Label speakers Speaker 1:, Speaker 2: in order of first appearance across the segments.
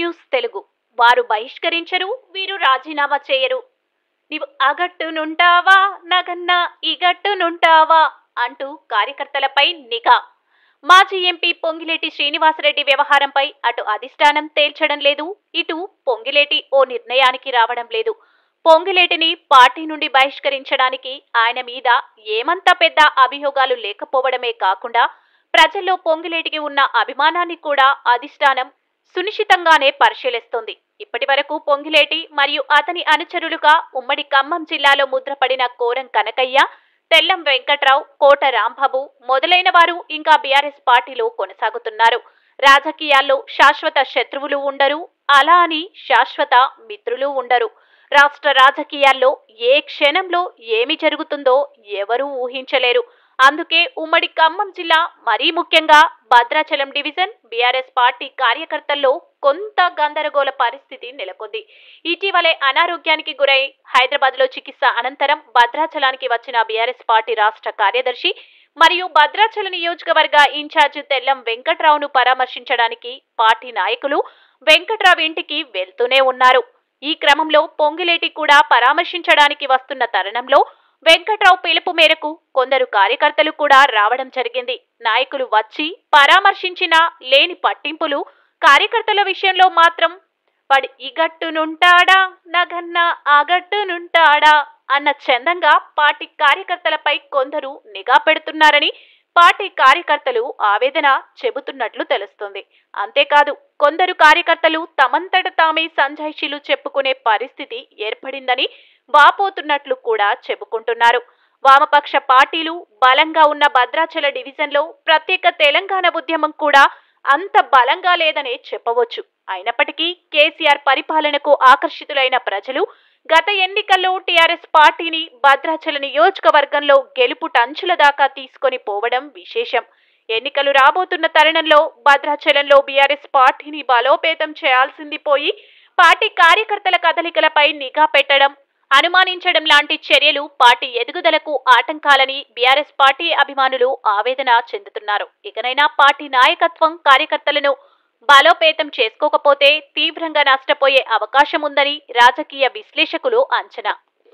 Speaker 1: News Telugu వారు బహిష్కరించరు వీరు రాజీనామా చేయరు నీవు అగట్టునుంటావా నగన్నా ఇగట్టునుంటావా అంటూ కార్యకర్తలపై నిఘా మాజీ ఎంపీ పొంగిలేటి శ్రీనివాసరెడ్డి వ్యవహారంపై అటు అధిష్టానం తేల్చడం లేదు ఇటు పొంగిలేటి ఓ నిర్ణయానికి రావడం లేదు పొంగిలేటిని పార్టీ నుండి బహిష్కరించడానికి ఆయన మీద ఏమంత పెద్ద అభియోగాలు లేకపోవడమే కాకుండా ప్రజల్లో పొంగిలేటికి ఉన్న అభిమానాన్ని కూడా అధిష్టానం సునిశ్చితంగానే పరిశీలిస్తోంది ఇప్పటి వరకు పొంగిలేటి మరియు అతని అనుచరులుగా ఉమ్మడి ఖమ్మం జిల్లాలో ముద్రపడిన కోరం కనకయ్య తెల్లం వెంకట్రావు కోట రాంబాబు మొదలైన వారు ఇంకా బీఆర్ఎస్ పార్టీలో కొనసాగుతున్నారు రాజకీయాల్లో శాశ్వత శత్రువులు ఉండరు అలా అని శాశ్వత మిత్రులు ఉండరు రాష్ట్ర రాజకీయాల్లో ఏ క్షణంలో ఏమి జరుగుతుందో ఎవరూ ఊహించలేరు అందుకే ఉమ్మడి ఖమ్మం జిల్లా మరీ ముఖ్యంగా భద్రాచలం డివిజన్ బీఆర్ఎస్ పార్టీ కార్యకర్తల్లో కొంత గందరగోళ పరిస్థితి నెలకొంది ఇటీవలే అనారోగ్యానికి గురై హైదరాబాద్ లో చికిత్స అనంతరం భద్రాచలానికి వచ్చిన బీఆర్ఎస్ పార్టీ రాష్ట్ర కార్యదర్శి మరియు భద్రాచల నియోజకవర్గ ఇన్ఛార్జ్ తెల్లం వెంకట్రావును పరామర్శించడానికి పార్టీ నాయకులు వెంకట్రావు ఇంటికి వెళ్తూనే ఉన్నారు ఈ క్రమంలో పొంగిలేటి కూడా పరామర్శించడానికి వస్తున్న తరుణంలో వెంకట్రావు పిలుపు మేరకు కొందరు కార్యకర్తలు కూడా రావడం జరిగింది నాయకులు వచ్చి పరామర్శించినా లేని పట్టింపులు కార్యకర్తల విషయంలో మాత్రం వాడు ఇగట్టునుంటాడా నగన్న ఆగట్టునుంటాడా అన్న చందంగా పార్టీ కార్యకర్తలపై కొందరు నిఘా పెడుతున్నారని పార్టీ కార్యకర్తలు ఆవేదన చెబుతున్నట్లు తెలుస్తుంది అంతేకాదు కొందరు కార్యకర్తలు తమంతట తామే సంజాయిషీలు చెప్పుకునే పరిస్థితి ఏర్పడిందని వాపోతున్నట్లు కూడా చెప్పుకుంటున్నారు వామపక్ష పార్టీలు బలంగా ఉన్న భద్రాచల డివిజన్లో ప్రత్యేక తెలంగాణ ఉద్యమం కూడా అంత బలంగా లేదనే చెప్పవచ్చు అయినప్పటికీ కేసీఆర్ పరిపాలనకు ఆకర్షితులైన ప్రజలు గత ఎన్నికల్లో టీఆర్ఎస్ పార్టీని భద్రాచల నియోజకవర్గంలో గెలుపు టంచుల దాకా తీసుకొని పోవడం విశేషం ఎన్నికలు రాబోతున్న తరుణంలో భద్రాచలంలో బీఆర్ఎస్ పార్టీని బలోపేతం చేయాల్సింది పోయి పార్టీ కార్యకర్తల కదలికలపై నిఘా పెట్టడం అనుమానించడం లాంటి చర్యలు పార్టీ ఎదుగుదలకు ఆటంకాలని బీఆర్ఎస్ పార్టీ అభిమానులు ఆవేదన చెందుతున్నారు ఇకనైనా పార్టీ నాయకత్వం కార్యకర్తలను బలోపేతం చేసుకోకపోతే తీవ్రంగా నష్టపోయే అవకాశం ఉందని రాజకీయ విశ్లేషకులు అంచనా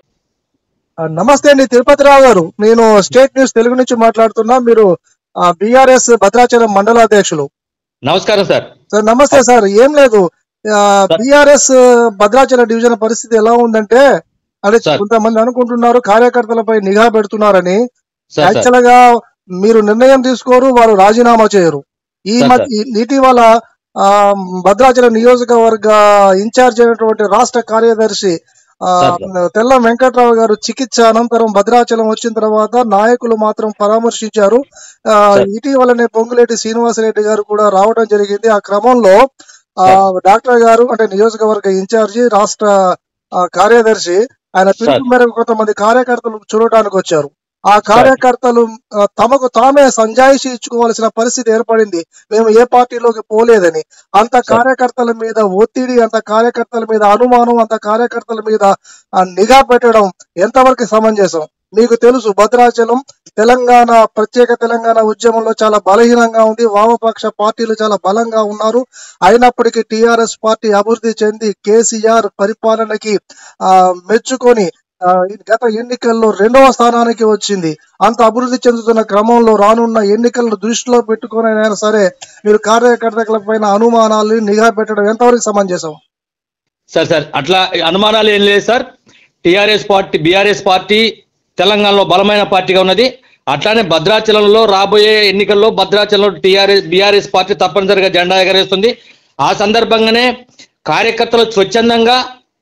Speaker 2: ఆ, నమస్తే అండి తిరుపతి రావు గారు నేను స్టేట్ న్యూస్ తెలుగు నుంచి మాట్లాడుతున్నా మీరు బిఆర్ఎస్ భద్రాచలం మండలాధ్యక్షులు
Speaker 3: నమస్కారం సార్
Speaker 2: సార్ నమస్తే సార్ ఏం లేదు బిఆర్ఎస్ భద్రాచలం డివిజన్ పరిస్థితి ఎలా ఉందంటే అంటే
Speaker 3: సార్.
Speaker 2: కొంతమంది అనుకుంటున్నారు కార్యకర్తలపై నిఘా పెడుతున్నారని
Speaker 3: సార్ సార్
Speaker 2: యాక్చువల్ గా మీరు నిర్ణయం తీసుకోరు వారు రాజీనామా చేయరు ఈ
Speaker 3: సార్,
Speaker 2: మధ్య ఈ- ఇటీవల ఆ, భద్రాచలం నియోజకవర్గ ఇన్ఛార్జ్ అయినటువంటి రాష్ట్ర కార్యదర్శి ఆ,
Speaker 3: సార్,
Speaker 2: తెల్లం వెంకట్రావు గారు చికిత్స అనంతరం భద్రాచలం వచ్చిన తర్వాత నాయకులు మాత్రం పరామర్శించారు ఆ,
Speaker 3: సార్.
Speaker 2: ఇటీవలనే పొంగులేటి శ్రీనివాసరెడ్డి గారు కూడా రావడం జరిగింది ఆ క్రమంలో ఆ, డాక్టర్ గారు అంటే నియోజకవర్గ ఇన్ఛార్జి రాష్ట్ర ఆ, కార్యదర్శి ఆయన పిలుపు మేరకు కొంతమంది కార్యకర్తలు చూడటానికి వచ్చారు ఆ కార్యకర్తలు ఆ, తమకు తామే సంజాయిషి ఇచ్చుకోవాల్సిన పరిస్థితి ఏర్పడింది మేము ఏ పార్టీలోకి పోలేదని అంత కార్యకర్తల మీద ఒత్తిడి అంత కార్యకర్తల మీద అనుమానం అంత కార్యకర్తల మీద ఆ, నిఘా పెట్టడం ఎంతవరకు సమంజసం మీకు తెలుసు భద్రాచలం తెలంగాణ ప్రత్యేక తెలంగాణ ఉద్యమంలో చాలా బలహీనంగా ఉంది వామపక్ష పార్టీలు చాలా బలంగా ఉన్నారు అయినప్పటికీ టిఆర్ఎస్ పార్టీ అభివృద్ధి చెంది కేసీఆర్ పరిపాలనకి ఆ మెచ్చుకొని ఆ, ఈ గత ఎన్నికల్లో రెండవ స్థానానికి వచ్చింది అంత అభివృద్ధి చెందుతున్న క్రమంలో రానున్న ఎన్నికలను దృష్టిలో పెట్టుకొని అయినా సరే మీరు కార్యకర్తల పైన అనుమానాలు నిఘా పెట్టడం ఎంతవరకు సమంజసం
Speaker 3: సార్ సార్ అట్లా అనుమానాలు ఏం లేదు sir TRS party BRS party తెలంగాణలో బలమైన పార్టీగా ఉన్నది అట్లానే భద్రాచలంలో రాబోయే ఎన్నికల్లో భద్రాచలంలో టిఆర్ఎస్ బీఆర్ఎస్ పార్టీ తప్పనిసరిగా జెండా ఎగరేస్తుంది ఆ సందర్భంగానే కార్యకర్తలు స్వచ్ఛందంగా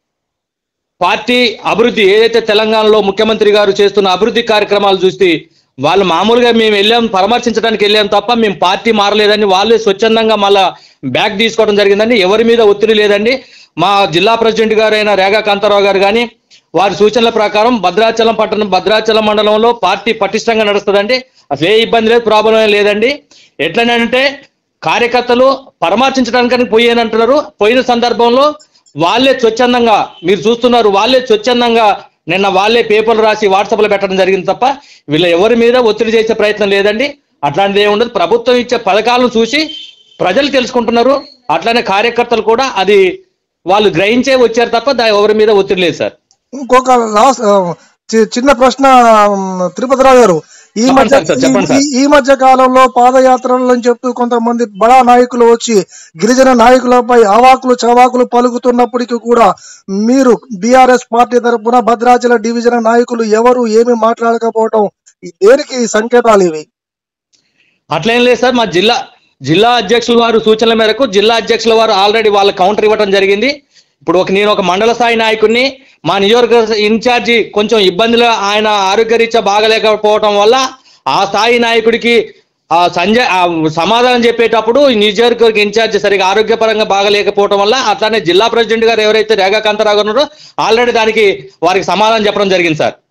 Speaker 3: పార్టీ అభివృద్ధి ఏదైతే తెలంగాణలో ముఖ్యమంత్రి గారు చేస్తున్న అభివృద్ధి కార్యక్రమాలు చూసి వాళ్ళు మామూలుగా మేము వెళ్ళాం పరామర్శించడానికి వెళ్ళాం తప్ప మేము పార్టీ మారలేదని వాళ్ళే స్వచ్ఛందంగా మళ్ళా బ్యాక్ తీసుకోవడం జరిగిందండి ఎవరి మీద ఒత్తిడి లేదండి మా జిల్లా ప్రెసిడెంట్ గారైన రేగా కాంతారావు గారు కానీ వారి సూచనల ప్రకారం భద్రాచలం పట్టణం భద్రాచలం మండలంలో పార్టీ పటిష్టంగా నడుస్తుందండి అసలు ఏ ఇబ్బంది లేదు ప్రాబ్లం ఏం లేదండి ఎట్లనంటే కార్యకర్తలు పరామర్శించడానికని పోయేనంటున్నారు పోయిన సందర్భంలో వాళ్ళే స్వచ్ఛందంగా మీరు చూస్తున్నారు వాళ్ళే స్వచ్ఛందంగా నిన్న వాళ్ళే పేపర్లు రాసి వాట్సాప్లో పెట్టడం జరిగింది తప్ప వీళ్ళ ఎవరి మీద ఒత్తిడి చేసే ప్రయత్నం లేదండి అట్లాంటిది ఏమి ఉండదు ప్రభుత్వం ఇచ్చే పథకాలను చూసి ప్రజలు తెలుసుకుంటున్నారు అట్లానే కార్యకర్తలు కూడా అది వాళ్ళు గ్రహించే వచ్చారు తప్ప దా ఎవరి మీద ఒత్తిడి లేదు సార్
Speaker 2: ఇంకొక లాస్ట్ ఆ, చి- చిన్న ప్రశ్న ఉమ్, తిరుపతిరావు గారు ఈ
Speaker 3: చెప్పండి
Speaker 2: మధ్య
Speaker 3: సార్, సార్, చెప్పండి సార్.
Speaker 2: ఈ- ఈ మధ్య కాలంలో పాదయాత్రలు అని చెప్తూ కొంతమంది బడా నాయకులు వచ్చి గిరిజన నాయకులపై అవాకులు చవాకులు పలుకుతున్నప్పటికీ కూడా మీరు బీఆర్ఎస్ పార్టీ తరపున భద్రాచల డివిజన్ నాయకులు ఎవరు ఏమి మాట్లాడకపోవటం ఈ దేనికి సంకేతాలు ఇవి
Speaker 3: అట్లేం లేదు సార్ మా జిల్లా జిల్లా అధ్యక్షుల వారు సూచనల మేరకు జిల్లా అధ్యక్షుల వారు ఆల్రెడీ వాళ్ళ కౌంటర్ ఇవ్వడం జరిగింది ఇప్పుడు ఒక నేను ఒక మండల స్థాయి నాయకుడిని మా నియోజకవర్గ ఇన్ఛార్జి కొంచెం ఇబ్బందులు ఆయన ఆరోగ్యరీత్యా బాగలేకపోవటం వల్ల ఆ స్థాయి నాయకుడికి ఆ సంజయ్ ఆ సమాధానం చెప్పేటప్పుడు ఈ నియోజకవర్గ ఇన్ఛార్జి సరిగా ఆరోగ్యపరంగా బాగలేకపోవటం వల్ల అట్లానే జిల్లా ప్రెసిడెంట్ గారు ఎవరైతే రేఖా కాంతారావు గారు ఉన్నారో ఆల్రెడీ దానికి వారికి సమాధానం చెప్పడం జరిగింది సార్